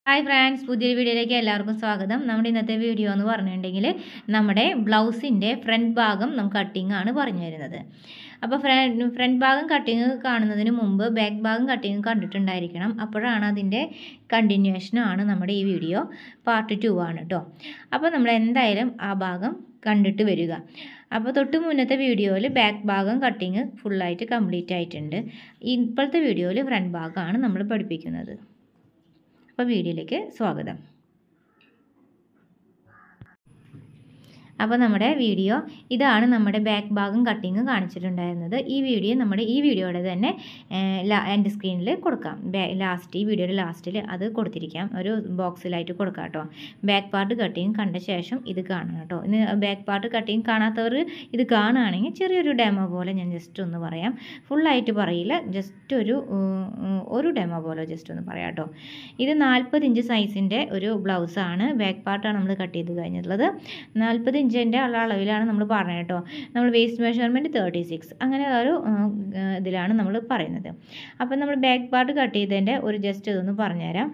hi friends പുതിയൊരു വീഡിയോയിലേക്ക് എല്ലാവർക്കും സ്വാഗതം നമ്മുടെ ഇന്നത്തെ വീഡിയോ എന്ന് പറഞ്ഞിട്ടുണ്ടെങ്കിൽ നമ്മുടെ ബ്ലൗസിൻ്റെ ഫ്രണ്ട് ഭാഗം നമുക്ക് കട്ടിംഗ് ആണ് പറഞ്ഞു തരുന്നത് അപ്പോൾ ഫ്രണ്ട് ഫ്രണ്ട് ഭാഗം കട്ടിങ് കാണുന്നതിന് മുമ്പ് ബാക്ക് ഭാഗം കട്ടിങ് കണ്ടിട്ടുണ്ടായിരിക്കണം അപ്പോഴാണ് അതിൻ്റെ കണ്ടിന്യൂഷനാണ് നമ്മുടെ ഈ വീഡിയോ പാർട്ട് ടു ആണ് കേട്ടോ അപ്പോൾ നമ്മൾ എന്തായാലും ആ ഭാഗം കണ്ടിട്ട് വരിക അപ്പോൾ തൊട്ട് മുന്നത്തെ വീഡിയോയിൽ ബാക്ക് ഭാഗം കട്ടിങ് ഫുള്ളായിട്ട് കംപ്ലീറ്റ് ആയിട്ടുണ്ട് ഇപ്പോഴത്തെ വീഡിയോയിൽ ഫ്രണ്ട് ഭാഗമാണ് നമ്മൾ പഠിപ്പിക്കുന്നത് അപ്പോൾ വീഡിയോയിലേക്ക് സ്വാഗതം അപ്പോൾ നമ്മുടെ വീഡിയോ ഇതാണ് നമ്മുടെ ബാക്ക് ഭാഗം കട്ടിങ് കാണിച്ചിട്ടുണ്ടായിരുന്നത് ഈ വീഡിയോ നമ്മുടെ ഈ വീഡിയോയുടെ തന്നെ എൻ്റെ സ്ക്രീനിൽ കൊടുക്കാം ലാസ്റ്റ് ഈ വീഡിയോയുടെ ലാസ്റ്റിൽ അത് കൊടുത്തിരിക്കാം ഒരു ബോക്സിലായിട്ട് കൊടുക്കാം കേട്ടോ ബാക്ക് പാർട്ട് കട്ടിങ് കണ്ട ശേഷം ഇത് കാണണം കേട്ടോ ഇന്ന് ബാക്ക് പാർട്ട് കട്ടിങ് കാണാത്തവർ ഇത് കാണുകയാണെങ്കിൽ ചെറിയൊരു ഡെമോ പോലെ ഞാൻ ജസ്റ്റ് ഒന്ന് പറയാം ഫുള്ളായിട്ട് പറയില്ല ജസ്റ്റ് ഒരു ഒരു ഡെമോ പോലെ ജസ്റ്റ് ഒന്ന് പറയാം കേട്ടോ ഇത് നാൽപ്പത് ഇഞ്ച് സൈസിൻ്റെ ഒരു ബ്ലൗസാണ് ബാക്ക് പാർട്ടാണ് നമ്മൾ കട്ട് ചെയ്ത് കഴിഞ്ഞിട്ടുള്ളത് നാൽപ്പത് ഇഞ്ചിൻ്റെ ഉള്ള അളവിലാണ് നമ്മൾ പറഞ്ഞത് കേട്ടോ നമ്മൾ വേസ്റ്റ് മെഷർമെൻറ്റ് തേർട്ടി സിക്സ് അങ്ങനെ ഒരു ഇതിലാണ് നമ്മൾ പറയുന്നത് അപ്പം നമ്മൾ ബാക്ക് പാർട്ട് കട്ട് ചെയ്തതിൻ്റെ ഒരു ജസ്റ്റ് ഇതൊന്ന് പറഞ്ഞുതരാം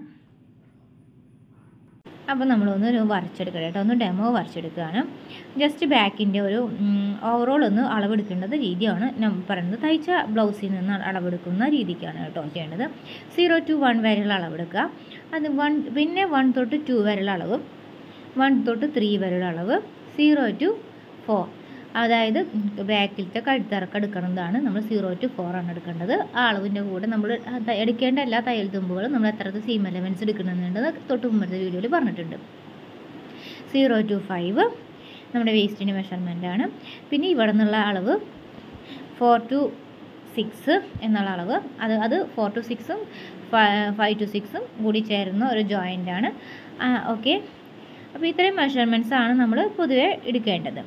അപ്പോൾ നമ്മളൊന്ന് ഒരു വരച്ചെടുക്കുക കേട്ടോ ഒന്ന് ഡെമോ വരച്ചെടുക്കുകയാണ് ജസ്റ്റ് ബാക്കിൻ്റെ ഒരു ഓവറോൾ ഒന്ന് അളവെടുക്കേണ്ടത് രീതിയാണ് ഞാൻ പറയുന്നത് തയ്ച്ച ബ്ലൗസിൽ നിന്ന് അളവെടുക്കുന്ന രീതിക്കാണ് കേട്ടോ ചെയ്യേണ്ടത് സീറോ ടു വൺ വരെയുള്ള അളവെടുക്കുക അത് വൺ പിന്നെ വൺ തൊട്ട് ടു വരെയുള്ള അളവ് വൺ തൊട്ട് ത്രീ വരെയുള്ള അളവ് സീറോ ടു ഫോർ അതായത് ബാക്കിലത്തെ കഴുത്തിറക്കം എടുക്കുന്നതാണ് നമ്മൾ സീറോ ടു ഫോർ ആണ് എടുക്കേണ്ടത് ആ അളവിൻ്റെ കൂടെ നമ്മൾ എടുക്കേണ്ട എല്ലാ തയ്യൽ തുമ്പുകളും നമ്മൾ എത്രത്തെ സീം എലമെൻറ്റ്സ് എടുക്കണമെന്നുള്ളത് തൊട്ട് മുമ്പത്തെ വീഡിയോയിൽ പറഞ്ഞിട്ടുണ്ട് സീറോ ടു ഫൈവ് നമ്മുടെ വേസ്റ്റിൻ്റെ മെഷർമെൻ്റ് ആണ് പിന്നെ ഇവിടെ നിന്നുള്ള അളവ് ഫോർ ടു സിക്സ് എന്നുള്ള അളവ് അത് അത് ഫോർ ടു സിക്സും ഫൈവ് ടു സിക്സും കൂടി ചേരുന്ന ഒരു ജോയിൻ്റ് ആണ് ഓക്കെ അപ്പോൾ ഇത്രയും മെഷർമെൻറ്റ്സ് ആണ് നമ്മൾ പൊതുവെ എടുക്കേണ്ടത്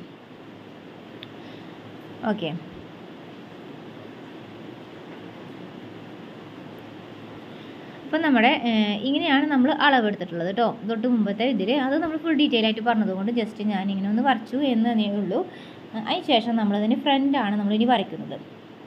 ഓക്കെ അപ്പം നമ്മുടെ ഇങ്ങനെയാണ് നമ്മൾ അളവെടുത്തിട്ടുള്ളത് കേട്ടോ തൊട്ട് മുമ്പത്തെ ഇതിൽ അത് നമ്മൾ ഫുൾ ഡീറ്റെയിൽ ആയിട്ട് പറഞ്ഞതുകൊണ്ട് ജസ്റ്റ് ഞാൻ ഇങ്ങനെ ഒന്ന് വരച്ചു എന്നേ ഉള്ളൂ അതിന് ശേഷം നമ്മളതിന് ഫ്രണ്ടാണ് നമ്മളിനി വരയ്ക്കുന്നത്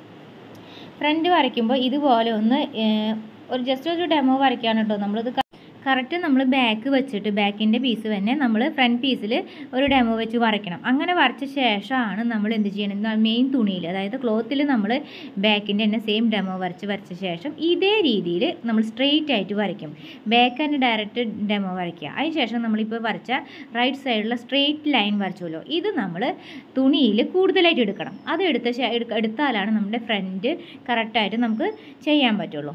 ഫ്രണ്ട് വരയ്ക്കുമ്പോൾ ഇതുപോലെ ഒന്ന് ഒരു ജസ്റ്റ് ഒരു ഡെമോ വരയ്ക്കാണ് കേട്ടോ നമ്മളിത് കറക്റ്റ് നമ്മൾ ബാക്ക് വെച്ചിട്ട് ബാക്കിൻ്റെ പീസ് തന്നെ നമ്മൾ ഫ്രണ്ട് പീസിൽ ഒരു ഡെമോ വെച്ച് വരയ്ക്കണം അങ്ങനെ വരച്ച ശേഷമാണ് നമ്മൾ എന്ത് ചെയ്യണം മെയിൻ തുണിയിൽ അതായത് ക്ലോത്തിൽ നമ്മൾ ബാക്കിൻ്റെ തന്നെ സെയിം ഡെമോ വരച്ച് വരച്ച ശേഷം ഇതേ രീതിയിൽ നമ്മൾ സ്ട്രെയിറ്റ് ആയിട്ട് വരയ്ക്കും ബാക്ക് ആൻഡ് ഡയറക്റ്റ് ഡെമോ വരയ്ക്കുക അതിന് ശേഷം നമ്മളിപ്പോൾ വരച്ച റൈറ്റ് സൈഡിലുള്ള സ്ട്രെയിറ്റ് ലൈൻ വരച്ചുമല്ലോ ഇത് നമ്മൾ തുണിയിൽ കൂടുതലായിട്ട് എടുക്കണം അത് എടുത്ത എടുത്താലാണ് നമ്മുടെ ഫ്രണ്ട് കറക്റ്റായിട്ട് നമുക്ക് ചെയ്യാൻ പറ്റുള്ളൂ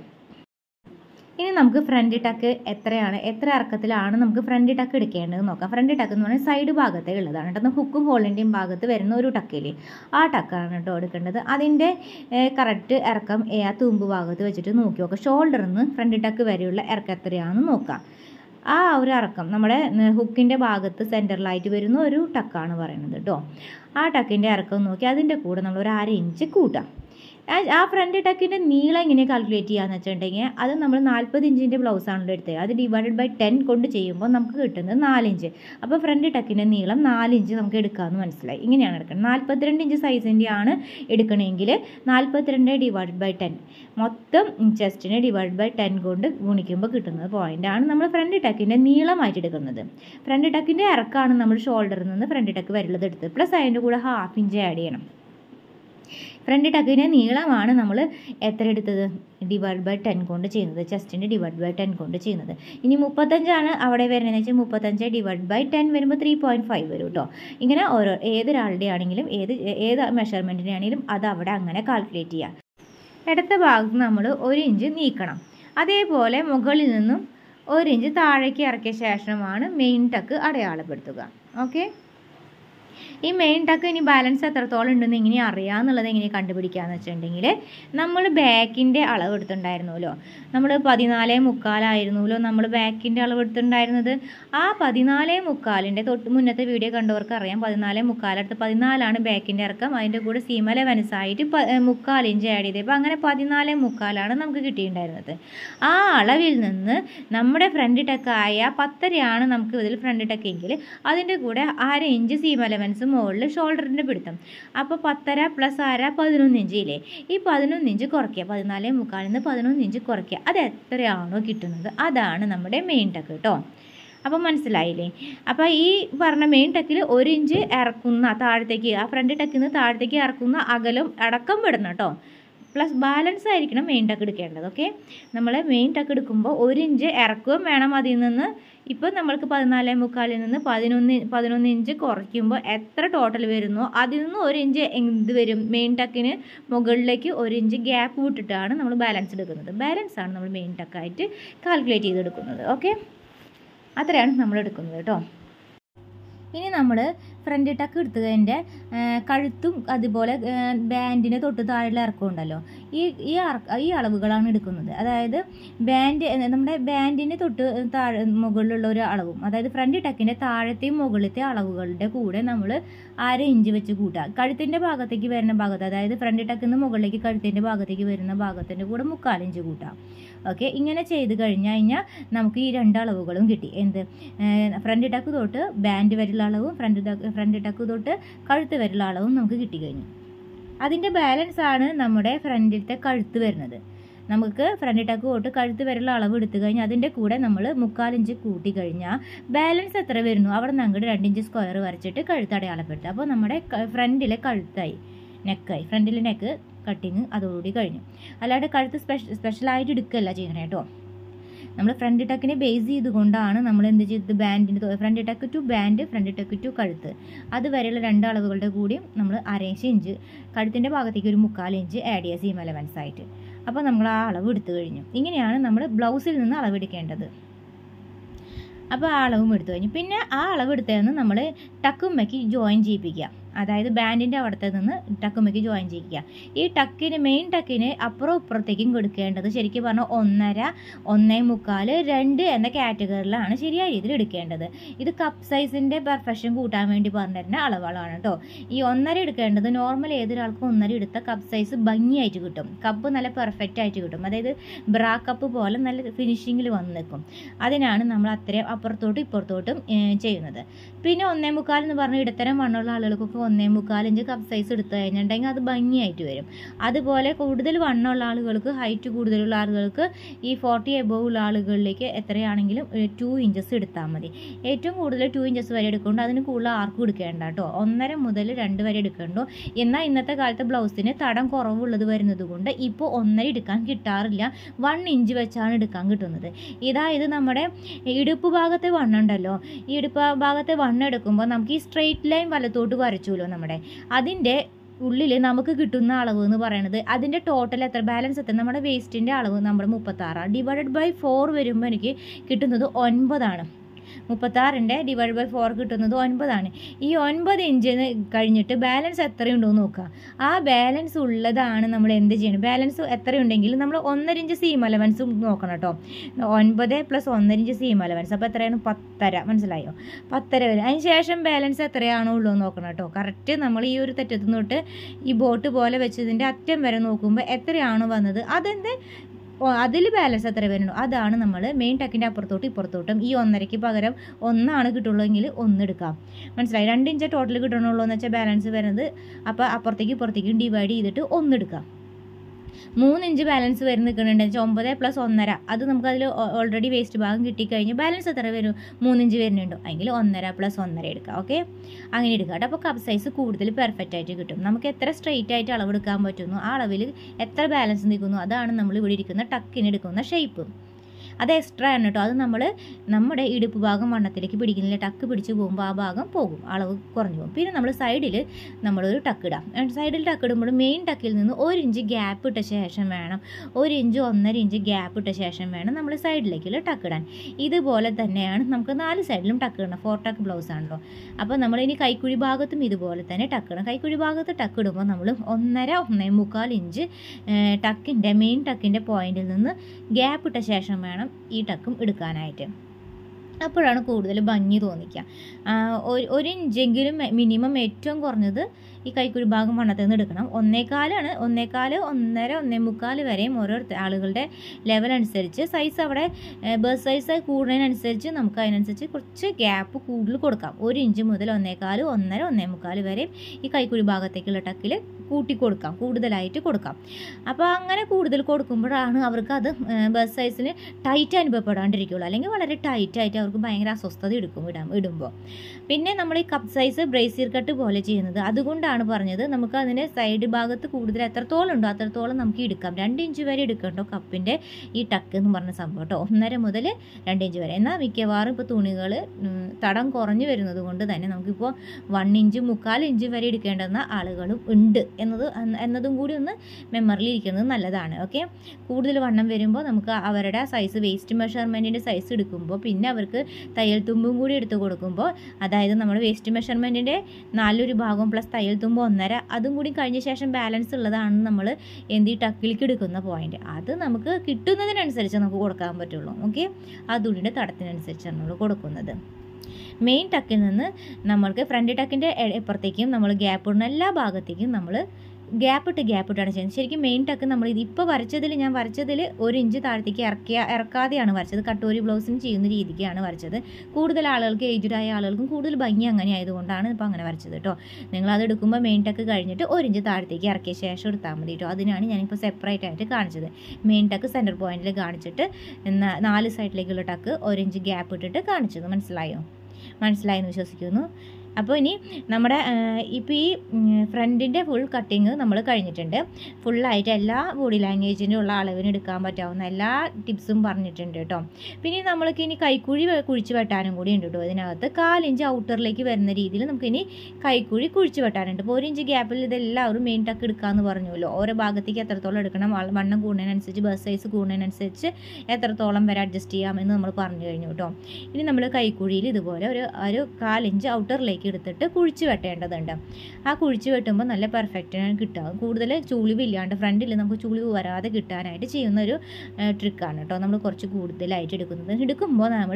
ഇനി നമുക്ക് ഫ്രണ്ട് ടക്ക് എത്രയാണ് എത്ര ഇറക്കത്തിലാണ് നമുക്ക് ഫ്രണ്ട് ടക്ക് എടുക്കേണ്ടത് നോക്കാം ഫ്രണ്ട് ടക്ക് എന്ന് പറഞ്ഞാൽ സൈഡ് ഭാഗത്തേ ഉള്ളതാണ് കേട്ടോ ഹുക്കും ഹോളിൻ്റെയും ഭാഗത്ത് വരുന്ന ഒരു ടക്കില്ലേ ആ ടക്കാണ് കേട്ടോ എടുക്കേണ്ടത് അതിൻ്റെ കറക്റ്റ് ഇറക്കം ആ തൂമ്പ് ഭാഗത്ത് വെച്ചിട്ട് നോക്കി നോക്കാം ഷോൾഡറിൽ നിന്ന് ഫ്രണ്ട് ടക്ക് വരെയുള്ള ഇറക്കം എത്രയാണെന്ന് നോക്കാം ആ ഒരു ഇറക്കം നമ്മുടെ ഹുക്കിൻ്റെ ഭാഗത്ത് സെൻറ്ററിലായിട്ട് വരുന്ന ഒരു ടക്കാണ് പറയുന്നത് കേട്ടോ ആ ടക്കിൻ്റെ ഇറക്കം നോക്കി അതിൻ്റെ കൂടെ നമ്മൾ ഒരു അര ഇഞ്ച് കൂട്ടാം ആ ഫ്രണ്ട് ടക്കിൻ്റെ നീളം എങ്ങനെ കാൽക്കുലേറ്റ് ചെയ്യാന്ന് വെച്ചിട്ടുണ്ടെങ്കിൽ അത് നമ്മൾ നാൽപ്പത് ഇഞ്ചിൻ്റെ ബ്ലൗസാണല്ലോ എടുത്തത് അത് ഡിവൈഡഡ് ബൈ ടെൻ കൊണ്ട് ചെയ്യുമ്പോൾ നമുക്ക് കിട്ടുന്നത് നാലിഞ്ച് അപ്പോൾ ഫ്രണ്ട് ടക്കിൻ്റെ നീളം നാലിഞ്ച് നമുക്ക് എടുക്കാമെന്ന് മനസ്സിലായി ഇങ്ങനെയാണ് എടുക്കുന്നത് നാൽപ്പത്തിരണ്ട് ഇഞ്ച് സൈസിൻ്റെ ആണ് എടുക്കണമെങ്കിൽ നാൽപ്പത്തിരണ്ട് ഡിവൈഡഡ് ബൈ ടെൻ മൊത്തം ചെസ്റ്റിനെ ഡിവൈഡ് ബൈ ടെൻ കൊണ്ട് ഗുണിക്കുമ്പോൾ കിട്ടുന്നത് പോയിൻ്റാണ് നമ്മൾ ഫ്രണ്ട് ടക്കിൻ്റെ നീളമായിട്ട് എടുക്കുന്നത് ഫ്രണ്ട് ടക്കിൻ്റെ ഇറക്കാണ് നമ്മൾ ഷോൾഡറിൽ നിന്ന് ഫ്രണ്ട് ടക്ക് വരുള്ളത് എടുത്തത് പ്ലസ് അതിൻ്റെ കൂടെ ഹാഫ് ഇഞ്ച് ആഡ് ചെയ്യണം ഫ്രണ്ട് ടക്കിൻ്റെ നീളമാണ് നമ്മൾ എത്ര എടുത്തത് ഡിവൈഡ് ബൈ ടെൻ കൊണ്ട് ചെയ്യുന്നത് ചെസ്റ്റിൻ്റെ ഡിവൈഡ് ബൈ ടെൻ കൊണ്ട് ചെയ്യുന്നത് ഇനി മുപ്പത്തഞ്ചാണ് അവിടെ വരുന്നതെന്ന് വെച്ചാൽ മുപ്പത്തഞ്ച് ഡിവൈഡ് ബൈ ടെൻ വരുമ്പോൾ ത്രീ പോയിൻറ്റ് ഫൈവ് വരും കേട്ടോ ഇങ്ങനെ ഓരോ ഏതൊരാളുടെ ആണെങ്കിലും ഏത് ഏത് മെഷർമെൻറ്റിൻ്റെ ആണെങ്കിലും അത് അവിടെ അങ്ങനെ കാൽക്കുലേറ്റ് ചെയ്യാം ഇടത്ത ഭാഗത്ത് നമ്മൾ ഒരു ഇഞ്ച് നീക്കണം അതേപോലെ മുകളിൽ നിന്നും ഒരു ഇഞ്ച് താഴേക്ക് ഇറക്കിയ ശേഷമാണ് മെയിൻ ടക്ക് അടയാളപ്പെടുത്തുക ഓക്കെ ഈ മെയിൻ ടക്ക് ഇനി ബാലൻസ് എത്രത്തോളം ഉണ്ടെന്ന് എങ്ങനെ അറിയാമെന്നുള്ളത് എങ്ങനെ കണ്ടുപിടിക്കാന്ന് വെച്ചിട്ടുണ്ടെങ്കിൽ നമ്മൾ ബാക്കിൻ്റെ അളവ് എടുത്തിട്ടുണ്ടായിരുന്നല്ലോ നമ്മൾ പതിനാലേ മുക്കാലായിരുന്നല്ലോ നമ്മൾ ബാക്കിൻ്റെ അളവ് എടുത്തിട്ടുണ്ടായിരുന്നത് ആ പതിനാലേ മുക്കാലിൻ്റെ തൊട്ട് മുന്നത്തെ വീഡിയോ കണ്ടവർക്ക് അറിയാം പതിനാലേ മുക്കാലടുത്ത് പതിനാലാണ് ബാക്കിൻ്റെ ഇറക്കം അതിൻ്റെ കൂടെ സീമല വനസായിട്ട് മുക്കാൽ ഇഞ്ച് ആഡ് ചെയ്തപ്പോൾ അങ്ങനെ പതിനാലേ മുക്കാലാണ് നമുക്ക് കിട്ടിയിട്ടുണ്ടായിരുന്നത് ആ അളവിൽ നിന്ന് നമ്മുടെ ഫ്രണ്ട് ടക്കായ പത്തരയാണ് നമുക്ക് ഇതിൽ ഫ്രണ്ട് ടക്കെങ്കിൽ അതിൻ്റെ കൂടെ അര ഇഞ്ച് സീമ ബാലൻസ് മുകളിൽ ഷോൾഡറിൻ്റെ പിടുത്തം അപ്പോൾ പത്തര പ്ലസ് അര പതിനൊന്ന് ഇഞ്ച് ഇല്ലേ ഈ പതിനൊന്ന് ഇഞ്ച് കുറയ്ക്കുക പതിനാല് മുക്കാലിൽ നിന്ന് പതിനൊന്ന് ഇഞ്ച് കുറയ്ക്കുക അത് എത്രയാണോ കിട്ടുന്നത് അതാണ് നമ്മുടെ മെയിൻ ടക്ക് കേട്ടോ അപ്പം മനസ്സിലായില്ലേ അപ്പോൾ ഈ പറഞ്ഞ മെയിൻ ടക്കിൽ ഒരു ഇഞ്ച് ഇറക്കുന്ന താഴത്തേക്ക് ആ ഫ്രണ്ട് ടക്കിൽ നിന്ന് താഴത്തേക്ക് ഇറക്കുന്ന അകലം അടക്കം വിടണം കേട്ടോ പ്ലസ് ബാലൻസ് ആയിരിക്കണം മെയിൻ ടക്ക് എടുക്കേണ്ടത് ഓക്കെ നമ്മൾ മെയിൻ ടക്ക് എടുക്കുമ്പോൾ ഒരു ഇഞ്ച് ഇറക്കുകയും വേണം അതിൽ നിന്ന് ഇപ്പോൾ നമ്മൾക്ക് പതിനാല് മുക്കാലിൽ നിന്ന് പതിനൊന്ന് പതിനൊന്ന് ഇഞ്ച് കുറയ്ക്കുമ്പോൾ എത്ര ടോട്ടൽ വരുന്നോ അതിൽ നിന്ന് ഒരു ഇഞ്ച് എന്ത് വരും മെയിൻ ടക്കിന് മുകളിലേക്ക് ഒരു ഇഞ്ച് ഗ്യാപ്പ് വിട്ടിട്ടാണ് നമ്മൾ ബാലൻസ് എടുക്കുന്നത് ബാലൻസ് ആണ് നമ്മൾ മെയിൻ ടക്കായിട്ട് കാൽക്കുലേറ്റ് ചെയ്തെടുക്കുന്നത് ഓക്കെ അത്രയാണ് നമ്മൾ എടുക്കുന്നത് കേട്ടോ ഇനി നമ്മൾ ഫ്രണ്ട് ടക്ക് എടുത്തതിൻ്റെ കഴുത്തും അതുപോലെ ബാൻഡിന് തൊട്ട് താഴെയുള്ള ഇറക്കം ഉണ്ടല്ലോ ഈ ഈ അറ- ഈ അളവുകളാണ് എടുക്കുന്നത് അതായത് ബാൻഡ് നമ്മുടെ ബാൻഡിന് തൊട്ട് താഴെ മുകളിലുള്ള ഒരു അളവും അതായത് ഫ്രണ്ട് ടക്കിൻ്റെ താഴത്തെയും മുകളിലത്തെ അളവുകളുടെ കൂടെ നമ്മൾ അര ഇഞ്ച് വെച്ച് കൂട്ടുക കഴുത്തിൻ്റെ ഭാഗത്തേക്ക് വരുന്ന ഭാഗത്ത് അതായത് ഫ്രണ്ട് ടക്കിൽ നിന്ന് മുകളിലേക്ക് കഴുത്തിൻ്റെ ഭാഗത്തേക്ക് വരുന്ന ഭാഗത്തിൻ്റെ കൂടെ മുക്കാലിഞ്ച് കൂട്ടാം ഓക്കെ ഇങ്ങനെ ചെയ്ത് കഴിഞ്ഞ് കഴിഞ്ഞാൽ നമുക്ക് ഈ രണ്ട് അളവുകളും കിട്ടി എന്ത് ഫ്രണ്ട് ടക്ക് തൊട്ട് ബാൻഡ് വരെയുള്ള അളവും ഫ്രണ്ട് ടക്ക് ഫ്രണ്ട് ടക്ക് തൊട്ട് കഴുത്ത് വരെയുള്ള അളവും നമുക്ക് കിട്ടി കഴിഞ്ഞു അതിൻ്റെ ബാലൻസ് ആണ് നമ്മുടെ ഫ്രണ്ടിലത്തെ കഴുത്ത് വരുന്നത് നമുക്ക് ഫ്രണ്ട് ടക്ക് തൊട്ട് കഴുത്ത് വരെയുള്ള അളവ് എടുത്തു കഴിഞ്ഞാൽ അതിൻ്റെ കൂടെ നമ്മൾ മുക്കാലിഞ്ച് കൂട്ടി കഴിഞ്ഞാൽ ബാലൻസ് എത്ര വരുന്നു അവിടെ നിന്ന് അങ്ങോട്ട് രണ്ടിഞ്ച് സ്ക്വയർ വരച്ചിട്ട് കഴുത്ത് അടയാളപ്പെടുത്തുക അപ്പോൾ നമ്മുടെ ഫ്രണ്ടിലെ കഴുത്തായി നെക്കായി ഫ്രണ്ടിലെ നെക്ക് കട്ടിങ് അതോടുകൂടി കഴിഞ്ഞു അല്ലാതെ കഴുത്ത് സ്പെഷ്യൽ സ്പെഷ്യലായിട്ട് എടുക്കുകയല്ല ചെയ്യണേ കേട്ടോ നമ്മൾ ഫ്രണ്ട് ടക്കിനെ ബേസ് ചെയ്തുകൊണ്ടാണ് നമ്മൾ എന്ത് ചെയ്തത് ബാൻഡിൻ്റെ front tuck to band front tuck to കഴുത്ത് അത് വരെയുള്ള രണ്ട് അളവുകളുടെ കൂടിയും നമ്മൾ അരേഞ്ച് ഇഞ്ച് കഴുത്തിൻ്റെ ഭാഗത്തേക്ക് ഒരു മുക്കാൽ ഇഞ്ച് ആഡ് ചെയ്യുക സീം എലവൻസ് ആയിട്ട് അപ്പോൾ നമ്മൾ ആ അളവ് എടുത്തു കഴിഞ്ഞു ഇങ്ങനെയാണ് നമ്മൾ ബ്ലൗസിൽ നിന്ന് അളവെടുക്കേണ്ടത് അപ്പോൾ ആ അളവും എടുത്തു കഴിഞ്ഞു പിന്നെ ആ അളവ് എടുത്തതെന്ന് നമ്മൾ ടക്കുമ്മയ്ക്ക് ജോയിൻ ചെയ്യിപ്പിക്കുക അതായത് ബാൻഡിൻ്റെ അവിടുത്തെ നിന്ന് ടക്കുമ്മയ്ക്ക് ജോയിൻ ചെയ്യിക്കുക ഈ ടക്കിന് മെയിൻ ടക്കിന് അപ്പുറം ഇപ്പുറത്തേക്കും കൊടുക്കേണ്ടത് ശരിക്കും പറഞ്ഞാൽ ഒന്നര ഒന്നേ മുക്കാൽ രണ്ട് എന്ന കാറ്റഗറിയിലാണ് ശരിയായ രീതിയിൽ എടുക്കേണ്ടത് ഇത് കപ്പ് സൈസിൻ്റെ പെർഫെക്ഷൻ കൂട്ടാൻ വേണ്ടി പറഞ്ഞിരുന്ന അളവുകളാണ് കേട്ടോ ഈ ഒന്നര എടുക്കേണ്ടത് നോർമൽ ഏതൊരാൾക്കും ഒന്നര എടുത്ത കപ്പ് സൈസ് ഭംഗിയായിട്ട് കിട്ടും കപ്പ് നല്ല പെർഫെക്റ്റ് ആയിട്ട് കിട്ടും അതായത് ബ്രാ കപ്പ് പോലെ നല്ല ഫിനിഷിങ്ങിൽ വന്ന് നിൽക്കും അതിനാണ് നമ്മൾ അത്രയും അപ്പുറത്തോട്ടും ഇപ്പുറത്തോട്ടും ഏഹ്, ചെയ്യുന്നത് പിന്നെ ഒന്നേ മുക്കാൽ എന്ന് പറഞ്ഞ ഇടത്തരം വണ്ണമുള്ള ആളുകൾക്കൊക്കെ ഒന്നേ മുക്കാൽ ഇഞ്ച് കപ്പ് സൈസ് എടുത്തു കഴിഞ്ഞിട്ടുണ്ടെങ്കിൽ അത് ഭംഗിയായിട്ട് വരും അതുപോലെ കൂടുതൽ വണ്ണമുള്ള ആളുകൾക്ക് ഹൈറ്റ് കൂടുതലുള്ള ആളുകൾക്ക് ഈ ഫോർട്ടി എബോവ് ഉള്ള ആളുകളിലേക്ക് എത്രയാണെങ്കിലും ടു ഇഞ്ചസ് എടുത്താൽ മതി ഏറ്റവും കൂടുതൽ ടു ഇഞ്ചസ് വരെ എടുക്കുന്നുണ്ട് അതിന് കൂടുതൽ ആർക്കും എടുക്കേണ്ട കേട്ടോ ഒന്നര മുതൽ രണ്ട് വരെ എടുക്കണ്ടോ എന്നാൽ ഇന്നത്തെ കാലത്ത് ബ്ലൗസിന് തടം കുറവുള്ളത് വരുന്നത് കൊണ്ട് ഇപ്പോൾ ഒന്നര എടുക്കാൻ കിട്ടാറില്ല വൺ ഇഞ്ച് വെച്ചാണ് എടുക്കാൻ കിട്ടുന്നത് ഇതാ ഇത് നമ്മുടെ ഇടുപ്പ് ഭാഗത്തെ വണ്ണുണ്ടല്ലോ ഈ ഇടുപ്പ് ഭാഗത്തെ വണ്ണം എടുക്കുമ്പോൾ നമുക്ക് ഈ സ്ട്രെയിറ്റ് ലൈൻ വലത്തോട്ട് വരച്ചുല്ലോ നമ്മുടെ അതിൻ്റെ ഉള്ളിൽ നമുക്ക് കിട്ടുന്ന അളവ് എന്ന് പറയുന്നത് അതിൻ്റെ ടോട്ടൽ എത്ര ബാലൻസ് എത്ര നമ്മുടെ വേസ്റ്റിൻ്റെ അളവ് നമ്മുടെ മുപ്പത്താറാണ് ഡിവൈഡഡ് ബൈ ഫോർ വരുമ്പോൾ എനിക്ക് കിട്ടുന്നത് ഒൻപതാണ് മുപ്പത്താറിൻ്റെ ഡിവൈഡ് ബൈ ഫോർ കിട്ടുന്നത് ഒൻപതാണ് ഈ ഒൻപത് ഇഞ്ചിന് കഴിഞ്ഞിട്ട് ബാലൻസ് എത്രയുണ്ടോ എന്ന് നോക്കുക ആ ബാലൻസ് ഉള്ളതാണ് നമ്മൾ എന്ത് ചെയ്യണം ബാലൻസ് എത്രയുണ്ടെങ്കിൽ നമ്മൾ ഒന്നര ഇഞ്ച് സീം അലവൻസും നോക്കണം കേട്ടോ ഒൻപത് പ്ലസ് ഒന്നര ഇഞ്ച് സീം അലവൻസ് അപ്പോൾ എത്രയാണ് പത്തര മനസ്സിലായോ പത്തര വരും അതിന് ശേഷം ബാലൻസ് എത്രയാണോ ഉള്ളൂ എന്ന് നോക്കണം കേട്ടോ കറക്റ്റ് നമ്മൾ ഈ ഒരു തെറ്റത്ത് തൊട്ട് ഈ ബോട്ട് പോലെ വെച്ചതിൻ്റെ അറ്റം വരെ നോക്കുമ്പോൾ എത്രയാണോ വന്നത് അതെന്ത് അതിൽ ബാലൻസ് എത്ര വരുന്നു അതാണ് നമ്മൾ മെയിൻ ടക്കിൻ്റെ അപ്പുറത്തോട്ടും ഇപ്പുറത്തോട്ടും ഈ ഒന്നരയ്ക്ക് പകരം ഒന്നാണ് കിട്ടുള്ളൂ എങ്കിൽ ഒന്ന് എടുക്കാം മനസ്സിലായി രണ്ട് ഇഞ്ച് ടോട്ടൽ കിട്ടണുള്ളൂ എന്ന് വെച്ചാൽ ബാലൻസ് വരുന്നത് അപ്പോൾ അപ്പുറത്തേക്ക് ഇപ്പുറത്തേക്കും ഡിവൈഡ് ചെയ്തിട്ട് ഒന്ന് എടുക്കാം മൂന്ന് ഇഞ്ച് ബാലൻസ് വരുന്ന നിൽക്കുന്നുണ്ട് വെച്ചാൽ ഒമ്പത് പ്ലസ് ഒന്നര അത് നമുക്ക് അതിൽ ഓൾറെഡി വേസ്റ്റ് ഭാഗം കിട്ടിക്കഴിഞ്ഞ് ബാലൻസ് എത്ര വരും മൂന്നിഞ്ച് വരുന്നുണ്ടോ എങ്കിൽ ഒന്നര പ്ലസ് ഒന്നര എടുക്കാം ഓക്കെ അങ്ങനെ എടുക്കാം കേട്ടോ അപ്പോൾ കപ്പ് സൈസ് കൂടുതൽ പെർഫെക്റ്റ് ആയിട്ട് കിട്ടും നമുക്ക് എത്ര സ്ട്രെയിറ്റ് ആയിട്ട് അളവെടുക്കാൻ പറ്റുന്നു ആ അളവിൽ എത്ര ബാലൻസ് നിൽക്കുന്നു അതാണ് നമ്മൾ ഇവിടെ ഇരിക്കുന്ന ടക്കിന് എടുക്കുന്ന ഷേപ്പ് അത് എക്സ്ട്രാ ആണ് കേട്ടോ അത് നമ്മൾ നമ്മുടെ ഇടുപ്പ് ഭാഗം വണ്ണത്തിലേക്ക് പിടിക്കുന്നില്ല ടക്ക് പിടിച്ച് പോകുമ്പോൾ ആ ഭാഗം പോകും അളവ് കുറഞ്ഞു പോകും പിന്നെ നമ്മൾ സൈഡിൽ നമ്മളൊരു ടക്ക് ഇടാം സൈഡിൽ ടക്ക് ഇടുമ്പോൾ മെയിൻ ടക്കിൽ നിന്ന് ഒരു ഇഞ്ച് ഗ്യാപ്പ് ഇട്ട ശേഷം വേണം ഒരു ഇഞ്ച് ഒന്നര ഇഞ്ച് ഗ്യാപ്പ് ഇട്ട ശേഷം വേണം നമ്മൾ സൈഡിലേക്കുള്ള ടക്ക് ഇടാൻ ഇതുപോലെ തന്നെയാണ് നമുക്ക് നാല് സൈഡിലും ടക്ക് ഇടണം ഫോർ ടക്ക് ബ്ലൗസ് ആണല്ലോ അപ്പോൾ നമ്മൾ ഇനി കൈക്കുഴി ഭാഗത്തും ഇതുപോലെ തന്നെ ടക്ക് ഇടണം കൈക്കുഴി ഭാഗത്ത് ടക്ക് ഇടുമ്പോൾ നമ്മൾ ഒന്നര ഒന്നേ മുക്കാൽ ഇഞ്ച് ടക്കിൻ്റെ മെയിൻ ടക്കിൻ്റെ പോയിന്റിൽ നിന്ന് ഗ്യാപ്പ് ഇട്ട ശേഷം വേണം ഈ ടക്കും എടുക്കാനായിട്ട് അപ്പോഴാണ് കൂടുതൽ ഭംഗി തോന്നിക്കുക ആ, ഒരു- ഒരു ഇഞ്ചെങ്കിലും മിനിമം ഏറ്റവും കുറഞ്ഞത് ഈ കൈക്കുഴി ഭാഗം വണ്ണത്തിൽ നിന്ന് എടുക്കണം ഒന്നേകാലാണ് ഒന്നേകാല് ഒന്നര ഒന്നേ മുക്കാൽ വരെയും ഓരോ ആളുകളുടെ ലെവൽ അനുസരിച്ച് സൈസ് അവിടെ ബസ് സൈസ് കൂടുന്നതിനനുസരിച്ച് നമുക്ക് അതിനനുസരിച്ച് കുറച്ച് ഗ്യാപ്പ് കൂടുതൽ കൊടുക്കാം ഒരു ഇഞ്ച് മുതൽ ഒന്നേകാല് ഒന്നര ഒന്നേ മുക്കാൽ വരെയും ഈ കൈക്കുഴി ഭാഗത്തേക്കുള്ള ടക്കിൽ കൂട്ടി കൊടുക്കാം കൂടുതലായിട്ട് കൊടുക്കാം അപ്പോൾ അങ്ങനെ കൂടുതൽ കൊടുക്കുമ്പോഴാണ് അവർക്ക് അത് ബസ് സൈസിന് ടൈറ്റ് അനുഭവപ്പെടാണ്ടിരിക്കുള്ളൂ അല്ലെങ്കിൽ വളരെ ടൈറ്റ് ആയിട്ട് അവർക്ക് ഭയങ്കര അസ്വസ്ഥത എടുക്കും ഇടാം ഇടുമ്പോൾ പിന്നെ നമ്മൾ ഈ കപ്പ് സൈസ് ബ്രേസിയർ കട്ട് പോലെ ചെയ്യുന്നത് അതുകൊണ്ടാണ് പറഞ്ഞത് നമുക്ക് അതിൻ്റെ സൈഡ് ഭാഗത്ത് കൂടുതൽ എത്രത്തോളം ഉണ്ടോ അത്രത്തോളം നമുക്ക് എടുക്കാം രണ്ട് ഇഞ്ച് വരെ എടുക്കണ്ടോ കപ്പിൻ്റെ ഈ ടക്ക് എന്ന് പറഞ്ഞ സംഭവം കേട്ടോ ഒന്നര മുതൽ രണ്ട് ഇഞ്ച് വരെ എന്നാൽ മിക്കവാറും ഇപ്പോൾ തുണികൾ തടം കുറഞ്ഞു വരുന്നത് കൊണ്ട് തന്നെ നമുക്കിപ്പോൾ വൺ ഇഞ്ച് മുക്കാൽ ഇഞ്ച് വരെ എടുക്കേണ്ടുന്ന ആളുകളും ഉണ്ട് എന്നത് അന്ന് എന്നതും കൂടി ഒന്ന് മെമ്മറിൽ ഇരിക്കുന്നത് നല്ലതാണ് ഓക്കെ കൂടുതൽ വണ്ണം വരുമ്പോൾ നമുക്ക് അവരുടെ സൈസ് വേസ്റ്റ് മെഷർമെൻറ്റിൻ്റെ സൈസ് എടുക്കുമ്പോൾ പിന്നെ അവർക്ക് തയ്യൽ തുമ്പും കൂടി എടുത്ത് കൊടുക്കുമ്പോൾ അതായത് നമ്മുടെ വേസ്റ്റ് മെഷർമെൻറ്റിൻ്റെ നാലൊരു ഭാഗം പ്ലസ് തയ്യൽ തുമ്പ് ഒന്നര അതും കൂടി കഴിഞ്ഞ ശേഷം ബാലൻസ് ഉള്ളതാണ് നമ്മൾ എന്ത് ഈ ടക്കിലേക്ക് എടുക്കുന്ന പോയിന്റ് അത് നമുക്ക് കിട്ടുന്നതിനനുസരിച്ച് നമുക്ക് കൊടുക്കാൻ പറ്റുള്ളൂ ഓക്കെ ആ തുണിയുടെ തടത്തിനനുസരിച്ചാണ് നമ്മൾ കൊടുക്കുന്നത് മെയിൻ ടക്കിൽ നിന്ന് നമ്മൾക്ക് ഫ്രണ്ട് ടക്കിൻ്റെ ഇപ്പുറത്തേക്കും നമ്മൾ ഗ്യാപ്പ് ഇടുന്ന എല്ലാ ഭാഗത്തേക്കും നമ്മൾ ഗ്യാപ്പ് ഇട്ട് ഗ്യാപ്പ് ഇട്ടാണ് ചെയ്യുന്നത് ശരിക്കും മെയിൻ ടക്ക് നമ്മൾ ഇത് ഇപ്പോൾ വരച്ചതിൽ ഞാൻ വരച്ചതിൽ ഒരു ഇഞ്ച് താഴത്തേക്ക് ഇറക്കിയ ഇറക്കാതെയാണ് വരച്ചത് കട്ടോരി ബ്ലൗസിന് ചെയ്യുന്ന രീതിക്കാണ് വരച്ചത് കൂടുതൽ ആളുകൾക്ക് ഏജ്ഡ് ആയ ആളുകൾക്കും കൂടുതൽ ഭംഗി അങ്ങനെ ആയതുകൊണ്ടാണ് ഇപ്പോൾ അങ്ങനെ വരച്ചത് കേട്ടോ നിങ്ങൾ അത് എടുക്കുമ്പോൾ മെയിൻ ടക്ക് കഴിഞ്ഞിട്ട് ഒരു ഇഞ്ച് താഴത്തേക്ക് ഇറക്കിയ ശേഷം എടുത്താൽ മതി കേട്ടോ അതിനാണ് ഞാനിപ്പോൾ സെപ്പറേറ്റ് ആയിട്ട് കാണിച്ചത് മെയിൻ ടക്ക് സെൻറ്റർ പോയിന്റിൽ കാണിച്ചിട്ട് ന- നാല് സൈഡിലേക്കുള്ള ടക്ക് ഒരു ഇഞ്ച് ഗ്യാപ്പ് ഇട്ടിട്ട് കാണിച്ചത് മനസ്സിലായോ മനസ്സിലായെന്ന് വിശ്വസിക്കുന്നു അപ്പോൾ ഇനി നമ്മുടെ ഇപ്പോൾ ഈ ഫ്രണ്ടിൻ്റെ ഫുൾ കട്ടിങ് നമ്മൾ കഴിഞ്ഞിട്ടുണ്ട് ഫുള്ളായിട്ട് എല്ലാ ബോഡി ലാംഗ്വേജിൻ്റെ ഉള്ള അളവിന് എടുക്കാൻ പറ്റാവുന്ന എല്ലാ ടിപ്സും പറഞ്ഞിട്ടുണ്ട് കേട്ടോ പിന്നെ നമ്മൾക്ക് ഇനി കൈക്കുഴി വെ- കുഴിച്ച് വെട്ടാനും കൂടി ഉണ്ട് കേട്ടോ ഇതിനകത്ത് കാലിഞ്ച് ഔട്ടറിലേക്ക് വരുന്ന രീതിയിൽ നമുക്ക് ഇനി കൈക്കുഴി കുഴിച്ച് വെട്ടാനുണ്ട് ഇപ്പോൾ ഒരു ഇഞ്ച് ഗ്യാപ്പിൽ ഇതെല്ലാവരും മെയിൻ ടക്ക് എടുക്കാമെന്ന് പറഞ്ഞല്ലോ ഓരോ ഭാഗത്തേക്ക് എത്രത്തോളം എടുക്കണം വ- വണ്ണം കൂടുന്നതിനനുസരിച്ച് ബസ് സൈസ് കൂടുന്നതിനനുസരിച്ച് എത്രത്തോളം വരെ അഡ്ജസ്റ്റ് ചെയ്യാമെന്ന് നമ്മൾ പറഞ്ഞു കഴിഞ്ഞു കേട്ടോ ഇനി നമ്മൾ കൈക്കുഴിയിൽ ഇതുപോലെ ഒരു ഒരു കാലിഞ്ച് ഔട്ടറിലേക്ക് എടുത്തിട്ട് കുഴിച്ച് വെട്ടേണ്ടതുണ്ട് ആ കുഴിച്ച് വെട്ടുമ്പോൾ നല്ല പെർഫെക്റ്റിനാണ് കിട്ടുക കൂടുതൽ ചുളിവില്ലാണ്ട് ഫ്രണ്ടിൽ നമുക്ക് ചുളിവ് വരാതെ കിട്ടാനായിട്ട് ചെയ്യുന്ന ഒരു ട്രിക്കാണ് കേട്ടോ നമ്മൾ കുറച്ച് കൂടുതലായിട്ട് എടുക്കുന്നത് എടുക്കുമ്പോൾ നമ്മൾ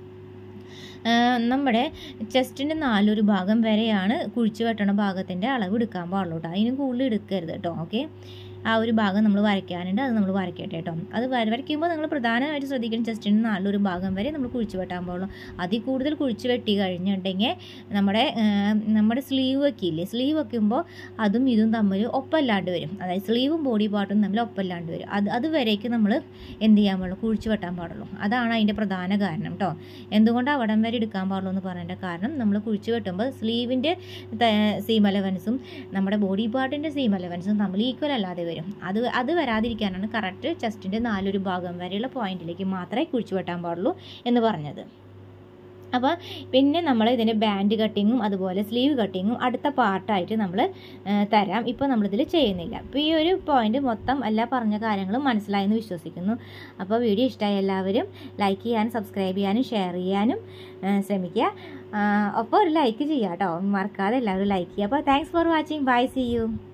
നമ്മുടെ ചെസ്റ്റിൻ്റെ നാലൊരു ഭാഗം വരെയാണ് കുഴിച്ച് വെട്ടണ ഭാഗത്തിൻ്റെ അളവ് എടുക്കാൻ പാടുള്ളൂ കേട്ടോ അതിന് കൂടുതൽ എടുക്കരുത് കേട്ടോ ഓക്കെ ആ ഒരു ഭാഗം നമ്മൾ വരയ്ക്കാനുണ്ട് അത് നമ്മൾ വരയ്ക്കട്ടെ കേട്ടോ അത് വര വരയ്ക്കുമ്പോൾ നിങ്ങൾ പ്രധാനമായിട്ട് ശ്രദ്ധിക്കണം ചെസ്റ്റിൻ്റെ നാലൊരു ഭാഗം വരെ നമ്മൾ കുഴിച്ച് വെട്ടാൻ പാടുള്ളൂ അതിൽ കൂടുതൽ കുഴിച്ച് വെട്ടി കഴിഞ്ഞിട്ടുണ്ടെങ്കിൽ നമ്മുടെ ആ, നമ്മുടെ സ്ലീവ് വെക്കില്ലേ സ്ലീവ് വെക്കുമ്പോൾ അതും ഇതും തമ്മിൽ ഒപ്പല്ലാണ്ട് വരും അതായത് സ്ലീവും ബോഡി പാർട്ടും തമ്മിൽ ഒപ്പല്ലാണ്ട് വരും അത് അതുവരേക്ക് നമ്മൾ എന്ത് ചെയ്യാൻ പാടുള്ളൂ കുഴിച്ച് വെട്ടാൻ പാടുള്ളൂ അതാണ് അതിൻ്റെ പ്രധാന കാരണം കേട്ടോ എന്തുകൊണ്ട് അവിടം വരെ എടുക്കാൻ പാടുള്ളൂ എന്ന് പറയേണ്ട കാരണം നമ്മൾ കുഴിച്ച് വെട്ടുമ്പോൾ സ്ലീവിൻ്റെ സീം അലവൻസും നമ്മുടെ ബോഡി പാർട്ടിൻ്റെ സീം അലവൻസും തമ്മിൽ ഈക്വൽ അല്ലാതെ വരും അത് അത് വരാതിരിക്കാനാണ് കറക്റ്റ് ചെസ്റ്റിൻ്റെ നാലൊരു ഭാഗം വരെയുള്ള പോയിന്റിലേക്ക് മാത്രമേ കുഴിച്ച് വെട്ടാൻ പാടുള്ളൂ എന്ന് പറഞ്ഞത് അപ്പോൾ പിന്നെ നമ്മൾ ഇതിൻ്റെ ബാൻഡ് കട്ടിങ്ങും അതുപോലെ സ്ലീവ് കട്ടിങ്ങും അടുത്ത പാർട്ടായിട്ട് നമ്മൾ തരാം ഇപ്പോൾ നമ്മളിതിൽ ചെയ്യുന്നില്ല അപ്പോൾ ഈ ഒരു പോയിന്റ് മൊത്തം എല്ലാ പറഞ്ഞ കാര്യങ്ങളും മനസ്സിലായെന്ന് വിശ്വസിക്കുന്നു അപ്പോൾ വീഡിയോ ഇഷ്ടമായ എല്ലാവരും ലൈക്ക് ചെയ്യാനും സബ്സ്ക്രൈബ് ചെയ്യാനും ഷെയർ ചെയ്യാനും ആ, ശ്രമിക്കുക ആ, അപ്പോൾ ഒരു ലൈക്ക് ചെയ്യുക കേട്ടോ മറക്കാതെ എല്ലാവരും ലൈക്ക് ചെയ്യുക അപ്പോൾ thanks for watching bye see U